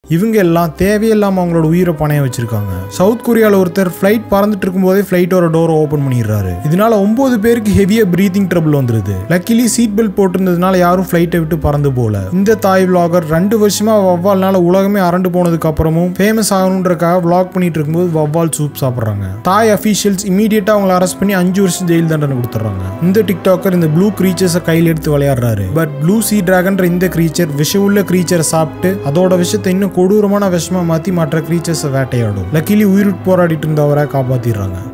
இவங்க எல்லாம் தேவையில்லாம அவங்களோட உயிரை பணைய வச்சிருக்காங்க சவுத் கொரியால ஒருத்தர் ஃபிளைட் பறந்துட்டு இருக்கும்போதே ஃபிளைட்டோட டோரை ஓபன் பண்ணிடுறாரு இதனால ஒன்பது பேருக்கு ஹெவியா பிரீத்திங் ட்ரபிள் வந்துருது லக்கிலி சீட் பெல்ட் போட்டிருந்ததுனால யாரும் ஃபிளைட்டை விட்டு பறந்து போல இந்த தாய் vlogger ரெண்டு வருஷமா வவ்வால்னால உலகமே அரண்டு போனதுக்கு அப்புறமும் ஃபேமஸ் ஆகணுன்றக்காக vlog பண்ணிட்டு இருக்கும்போது வவ்வால் சூப் சாப்பிடுறாங்க தாய் அஃபீஷியல்ஸ் இமீடியட்டா அவங்களை அரெஸ்ட் பண்ணி அஞ்சு வருஷம் ஜெயில் தண்டனை கொடுத்துறாங்க இந்த டிக்டாக்கர் இந்த ப்ளூ கிரீச்சர்ஸை கையில் எடுத்து விளையாடுறாரு பட் ப்ளூ சீ டிராகன்ற இந்த கிரீச்சர் விஷமுள்ள கிரீச்சரை சாப்பிட்டு அதோட விஷத்தை இன்னும் கொடூரமான விஷமா மாத்தி மற்ற கிரீச்சர்ஸை வேட்டையாடும் லக்கிலி உயிருக்கு போராடிட்டு இருந்தவரை காப்பாத்திடுறாங்க